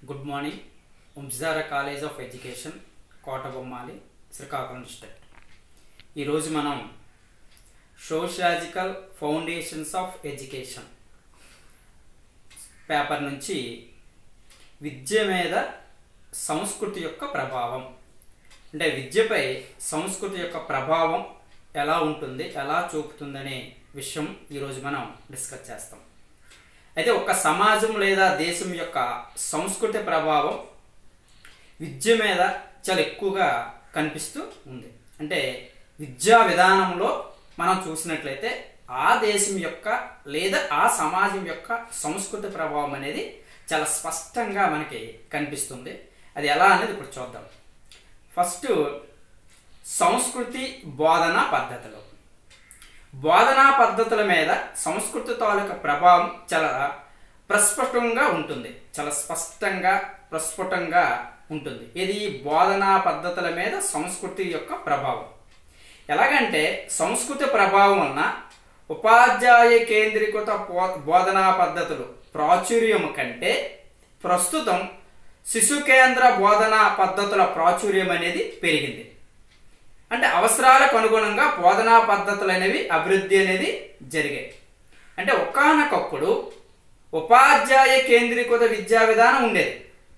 good morning Unjara college of education Kotabommali Srikakulam district ఈరోజు మనం sociological foundations of education paper నుంచి విద్య మీద సంస్కృతి యొక్క ప్రభావం అంటే విద్యపై సంస్కృతి యొక్క ప్రభావం ఎలా ఉంటుంది ఎలా చూపుతుందనే విషయం ఈరోజు మనం డిస్కస్ చేస్తాం అయితే ఒక సమాజం లేదా దేశం యొక్క సంస్కృతి ప్రభావం విద్య మీద చాలా ఎక్కువగా కనిపిస్తూ ఉంది అంటే విద్యా విధానంలో మనం చూసినట్లయితే ఆ దేశం యొక్క లేదా ఆ సమాజం యొక్క సంస్కృతి ప్రభావం అనేది చాలా స్పష్టంగా మనకి కనిపిస్తుంది అది ఎలా అనేది ఇప్పుడు చూద్దాం ఫస్ట్ సంస్కృతి బోధనా పద్ధతులు బోధనా పద్ధతుల మీద సంస్కృతి తాలూకా ప్రభావం చాలా ప్రస్ఫుటంగా ఉంటుంది చాలా స్పష్టంగా ప్రస్ఫుటంగా ఉంటుంది ఇది బోధనా పద్ధతుల మీద సంస్కృతి యొక్క ప్రభావం ఎలాగంటే సంస్కృతి ప్రభావం వలన ఉపాధ్యాయ కేంద్రీకృత బో- బోధనా పద్ధతులు ప్రాచుర్యం కంటే ప్రస్తుతం శిశు కేంద్ర బోధనా పద్ధతుల ప్రాచుర్యం అనేది పెరిగింది అంటే అవసరాలకు అనుగుణంగా బోధనా పద్ధతులు అనేవి అభివృద్ధి అనేది జరిగాయి అంటే ఒకానొకప్పుడు ఉపాధ్యాయ కేంద్రీకృత విద్యా విధానం ఉండేది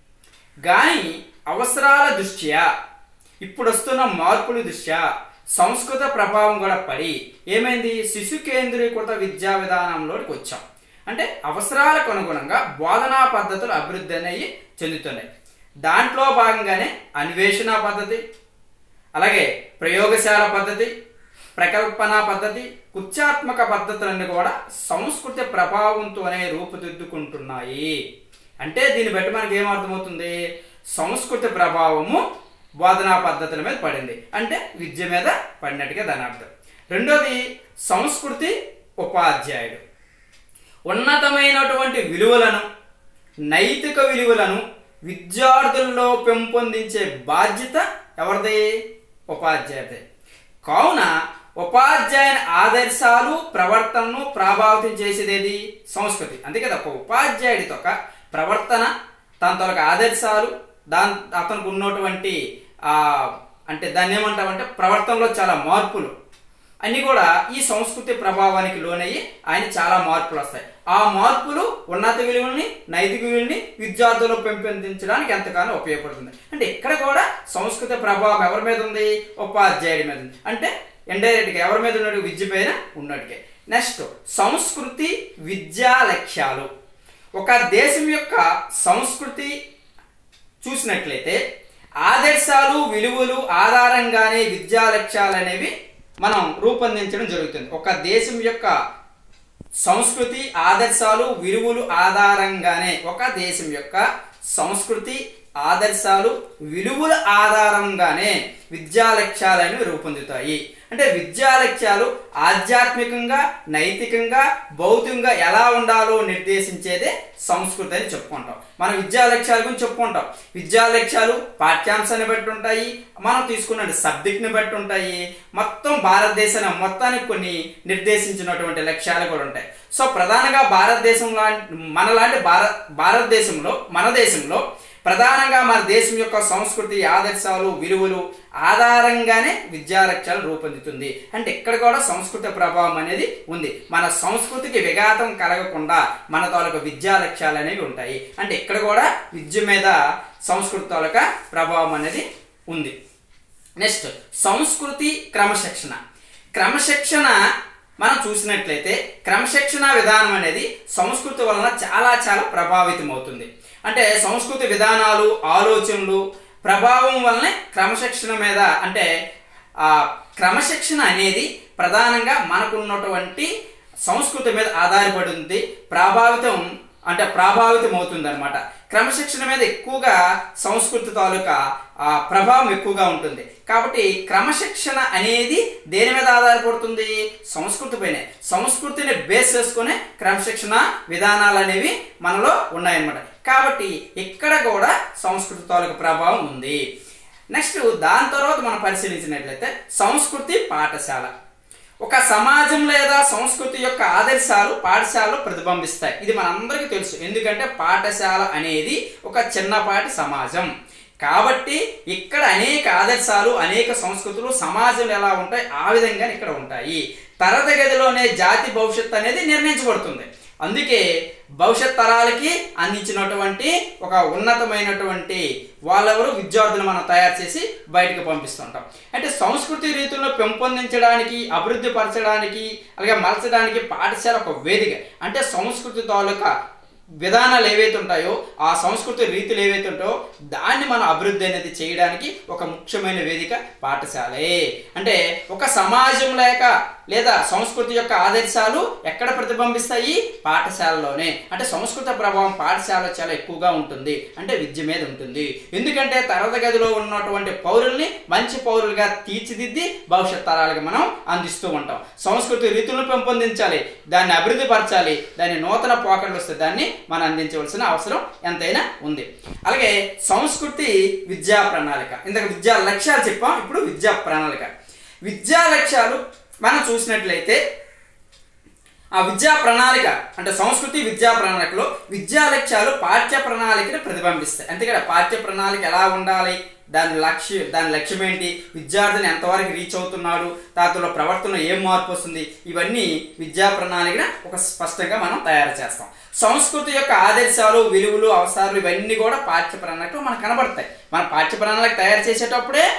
కానీ అవసరాల దృష్ట్యా ఇప్పుడు వస్తున్న మార్పుల దృష్ట్యా సంస్కృత ప్రభావం కూడా పడి ఏమైంది శిశు కేంద్రీకృత విద్యా విధానంలోకి వచ్చాం అంటే అవసరాలకు అనుగుణంగా బోధనా పద్ధతులు అభివృద్ధి అనేవి చెందుతున్నాయి దాంట్లో భాగంగానే అన్వేషణ పద్ధతి అలాగే ప్రయోగశాల పద్ధతి ప్రకల్పన పద్ధతి కుత్యాత్మక పద్ధతులన్నీ కూడా సంస్కృతి ప్రభావంతోనే రూపుదిద్దుకుంటున్నాయి అంటే దీన్ని బట్టి మనకి ఏమర్థమవుతుంది సంస్కృతి ప్రభావము బోధనా పద్ధతుల మీద పడింది అంటే విద్య మీద పడినట్టుగా దాని అర్థం రెండోది సంస్కృతి ఉపాధ్యాయుడు ఉన్నతమైనటువంటి విలువలను నైతిక విలువలను విద్యార్థుల్లో పెంపొందించే బాధ్యత ఎవరిది ఉపాధ్యాయుడే కావున ఉపాధ్యాయుని ఆదర్శాలు ప్రవర్తనను ప్రభావితం చేసేది సంస్కృతి అంతే కదా ఒక ఉపాధ్యాయుడితో ఒక ప్రవర్తన తన తొలక ఆదర్శాలు దాని అతనికి ఉన్నటువంటి ఆ అంటే దాన్ని ఏమంటామంటే ప్రవర్తనలో చాలా మార్పులు అన్ని కూడా ఈ సంస్కృతి ప్రభావానికి లోనయ్యి ఆయన చాలా మార్పులు వస్తాయి ఆ మార్పులు ఉన్నత విలువల్ని నైతిక విలువల్ని విద్యార్థులు పెంపొందించడానికి ఎంతగానో ఉపయోగపడుతుంది అంటే ఇక్కడ కూడా సంస్కృతి ప్రభావం ఎవరి మీద ఉంది ఉపాధ్యాయుడి మీద ఉంది అంటే ఇండైరెక్ట్ గా ఎవరి మీద ఉన్నాడు విద్య పైన ఉన్నట్టుకే నెక్స్ట్ సంస్కృతి విద్యా లక్ష్యాలు ఒక దేశం యొక్క సంస్కృతి చూసినట్లయితే ఆదర్శాలు విలువలు ఆధారంగానే విద్యా లక్ష్యాలు అనేవి మనం రూపొందించడం జరుగుతుంది ఒక దేశం యొక్క సంస్కృతి ఆదర్శాలు విలువలు ఆధారంగానే ఒక దేశం యొక్క సంస్కృతి ఆదర్శాలు విలువల ఆధారంగానే విద్యా లక్ష్యాలను రూపొందుతాయి అంటే విద్యా లక్ష్యాలు ఆధ్యాత్మికంగా నైతికంగా భౌతికంగా ఎలా ఉండాలో నిర్దేశించేదే సంస్కృతి అని చెప్పుకుంటాం మనం విద్యా లక్ష్యాల గురించి చెప్పుకుంటాం విద్యా లక్ష్యాలు పాఠ్యాంశాన్ని బట్టి ఉంటాయి మనం తీసుకున్న సబ్జెక్ట్ని బట్టి ఉంటాయి మొత్తం భారతదేశాన్ని మొత్తానికి కొన్ని నిర్దేశించినటువంటి లక్ష్యాలు కూడా ఉంటాయి సో ప్రధానంగా భారతదేశం లాంటి మనలాంటి భారత భారతదేశంలో మన దేశంలో ప్రధానంగా మన దేశం యొక్క సంస్కృతి ఆదర్శాలు విలువలు ఆధారంగానే విద్యా లక్ష్యాలు రూపొందుతుంది అంటే ఇక్కడ కూడా సంస్కృతి ప్రభావం అనేది ఉంది మన సంస్కృతికి విఘాతం కలగకుండా మన తాలూకా విద్యా లక్ష్యాలు అనేవి ఉంటాయి అంటే ఇక్కడ కూడా విద్య మీద సంస్కృతి తాలూకా ప్రభావం అనేది ఉంది నెక్స్ట్ సంస్కృతి క్రమశిక్షణ క్రమశిక్షణ మనం చూసినట్లయితే క్రమశిక్షణ విధానం అనేది సంస్కృతి వలన చాలా చాలా ప్రభావితం అవుతుంది అంటే సంస్కృతి విధానాలు ఆలోచనలు ప్రభావం వలనే క్రమశిక్షణ మీద అంటే ఆ క్రమశిక్షణ అనేది ప్రధానంగా మనకున్నటువంటి సంస్కృతి మీద ఆధారపడి ఉంది ప్రభావితం అంటే ప్రభావితం అవుతుంది అనమాట క్రమశిక్షణ మీద ఎక్కువగా సంస్కృతి తాలూకా ఆ ప్రభావం ఎక్కువగా ఉంటుంది కాబట్టి క్రమశిక్షణ అనేది దేని మీద ఆధారపడుతుంది సంస్కృతి పైనే సంస్కృతిని బేస్ చేసుకునే క్రమశిక్షణ విధానాలు అనేవి మనలో ఉన్నాయన్నమాట కాబట్టి ఇక్కడ కూడా సంస్కృతి తాలూకా ప్రభావం ఉంది నెక్స్ట్ దాని తర్వాత మనం పరిశీలించినట్లయితే సంస్కృతి పాఠశాల ఒక సమాజం లేదా సంస్కృతి యొక్క ఆదర్శాలు పాఠశాలలో ప్రతిబింబిస్తాయి ఇది మనందరికీ తెలుసు ఎందుకంటే పాఠశాల అనేది ఒక చిన్నపాటి సమాజం కాబట్టి ఇక్కడ అనేక ఆదర్శాలు అనేక సంస్కృతులు సమాజంలో ఎలా ఉంటాయి ఆ విధంగా ఇక్కడ ఉంటాయి తరగతి గదిలోనే జాతి భవిష్యత్తు అనేది నిర్ణయించబడుతుంది అందుకే భవిష్యత్ తరాలకి అందించినటువంటి ఒక ఉన్నతమైనటువంటి వాళ్ళెవరు విద్యార్థులు మనం తయారు చేసి బయటకు పంపిస్తుంటాం అంటే సంస్కృతి రీతులను పెంపొందించడానికి అభివృద్ధి పరచడానికి అలాగే మలచడానికి పాఠశాల ఒక వేదిక అంటే సంస్కృతి తాలూకా విధానాలు ఏవైతే ఉంటాయో ఆ సంస్కృతి రీతులు ఏవైతే ఉంటాయో దాన్ని మనం అభివృద్ధి అనేది చేయడానికి ఒక ముఖ్యమైన వేదిక పాఠశాలే అంటే ఒక సమాజం లేక లేదా సంస్కృతి యొక్క ఆదర్శాలు ఎక్కడ ప్రతిబింబిస్తాయి పాఠశాలలోనే అంటే సంస్కృత ప్రభావం పాఠశాలలో చాలా ఎక్కువగా ఉంటుంది అంటే విద్య మీద ఉంటుంది ఎందుకంటే తరగతి గదిలో ఉన్నటువంటి పౌరుల్ని మంచి పౌరులుగా తీర్చిదిద్ది భవిష్యత్ తరాలకు మనం అందిస్తూ ఉంటాం సంస్కృతి రీతులను పెంపొందించాలి దాన్ని అభివృద్ధి పరచాలి దాన్ని నూతన పోకడలు వస్తే దాన్ని మనం అందించవలసిన అవసరం ఎంతైనా ఉంది అలాగే సంస్కృతి విద్యా ప్రణాళిక ఇంతక విద్యా లక్ష్యాలు చెప్పాం ఇప్పుడు విద్యా ప్రణాళిక విద్యా లక్ష్యాలు మనం చూసినట్లయితే ఆ విద్యా ప్రణాళిక అంటే సంస్కృతి విద్యా ప్రణాళికలో విద్యా లక్ష్యాలు పాఠ్య ప్రణాళికని ప్రతిబింబిస్తాయి అంతేకాదు పాఠ్య ప్రణాళిక ఎలా ఉండాలి దాని లక్ష్య దాని లక్ష్యం ఏంటి విద్యార్థిని ఎంతవరకు రీచ్ అవుతున్నాడు తాతలో ప్రవర్తనలో ఏం మార్పు వస్తుంది ఇవన్నీ విద్యా ప్రణాళికన ఒక స్పష్టంగా మనం తయారు చేస్తాం సంస్కృతి యొక్క ఆదర్శాలు విలువలు అవసరాలు ఇవన్నీ కూడా పాఠ్య ప్రణాళికలో మనకు కనబడతాయి మన పాఠ్య ప్రణాళిక తయారు చేసేటప్పుడే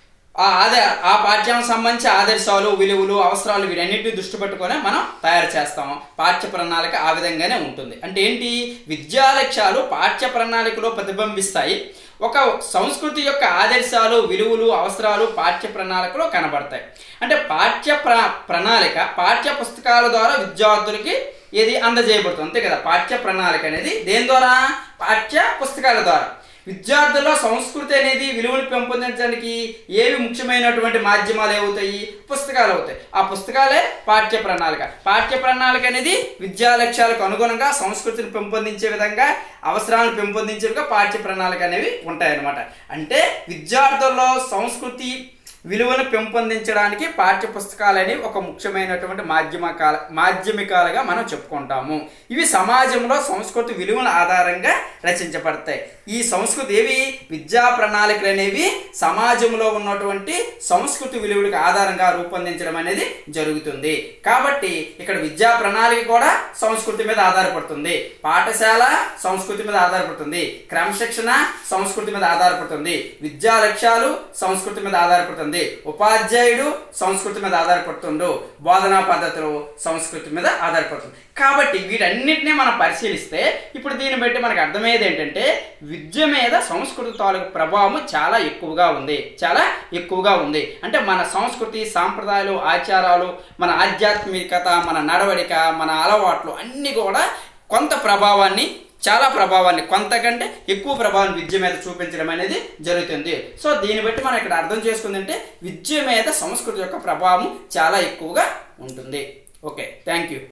ఆ ఆద ఆ పాఠ్యానికి సంబంధించి ఆదర్శాలు విలువలు అవసరాలు వీటన్నిటిని దృష్టి పెట్టుకొని మనం తయారు చేస్తాం పాఠ్య ప్రణాళిక ఆ విధంగానే ఉంటుంది అంటే ఏంటి విద్యా లక్ష్యాలు పాఠ్య ప్రణాళికలో ప్రతిబింబిస్తాయి ఒక సంస్కృతి యొక్క ఆదర్శాలు విలువలు అవసరాలు పాఠ్య ప్రణాళికలో కనబడతాయి అంటే పాఠ్య ప్ర ప్రణాళిక పాఠ్య పుస్తకాల ద్వారా విద్యార్థులకి ఏది అందజేయబడుతుంది అంతే కదా పాఠ్య ప్రణాళిక అనేది దేని ద్వారా పాఠ్య పుస్తకాల ద్వారా విద్యార్థుల్లో సంస్కృతి అనేది విలువలు పెంపొందించడానికి ఏవి ముఖ్యమైనటువంటి మాధ్యమాలు ఏవవుతాయి పుస్తకాలు అవుతాయి ఆ పుస్తకాలే పాఠ్య ప్రణాళిక పాఠ్య ప్రణాళిక అనేది విద్యా లక్ష్యాలకు అనుగుణంగా సంస్కృతిని పెంపొందించే విధంగా అవసరాలను పెంపొందించే విధంగా పాఠ్య ప్రణాళిక అనేవి ఉంటాయన్నమాట అంటే విద్యార్థుల్లో సంస్కృతి విలువను పెంపొందించడానికి పాఠ్య పుస్తకాలని ఒక ముఖ్యమైనటువంటి మాధ్యమకాల మాధ్యమికాలుగా మనం చెప్పుకుంటాము ఇవి సమాజంలో సంస్కృతి విలువల ఆధారంగా రచించబడతాయి ఈ సంస్కృతి ఏవి విద్యా ప్రణాళికలు అనేవి సమాజంలో ఉన్నటువంటి సంస్కృతి విలువలకు ఆధారంగా రూపొందించడం అనేది జరుగుతుంది కాబట్టి ఇక్కడ విద్యా ప్రణాళిక కూడా సంస్కృతి మీద ఆధారపడుతుంది పాఠశాల సంస్కృతి మీద ఆధారపడుతుంది క్రమశిక్షణ సంస్కృతి మీద ఆధారపడుతుంది విద్యా లక్ష్యాలు సంస్కృతి మీద ఆధారపడుతుంది ఉపాధ్యాయుడు సంస్కృతి మీద ఆధారపడుతుండు బోధనా పద్ధతులు సంస్కృతి మీద ఆధారపడుతుంది కాబట్టి వీటన్నిటిని మనం పరిశీలిస్తే ఇప్పుడు దీన్ని బట్టి మనకు అర్థమయ్యేది ఏంటంటే విద్య మీద సంస్కృతి తాలూకు ప్రభావం చాలా ఎక్కువగా ఉంది చాలా ఎక్కువగా ఉంది అంటే మన సంస్కృతి సాంప్రదాయాలు ఆచారాలు మన ఆధ్యాత్మికత మన నడవడిక మన అలవాట్లు అన్నీ కూడా కొంత ప్రభావాన్ని చాలా ప్రభావాన్ని కొంతకంటే ఎక్కువ ప్రభావాన్ని విద్య మీద చూపించడం అనేది జరుగుతుంది సో దీన్ని బట్టి మనం ఇక్కడ అర్థం చేసుకుందంటే విద్య మీద సంస్కృతి యొక్క ప్రభావం చాలా ఎక్కువగా ఉంటుంది ఓకే థ్యాంక్ యూ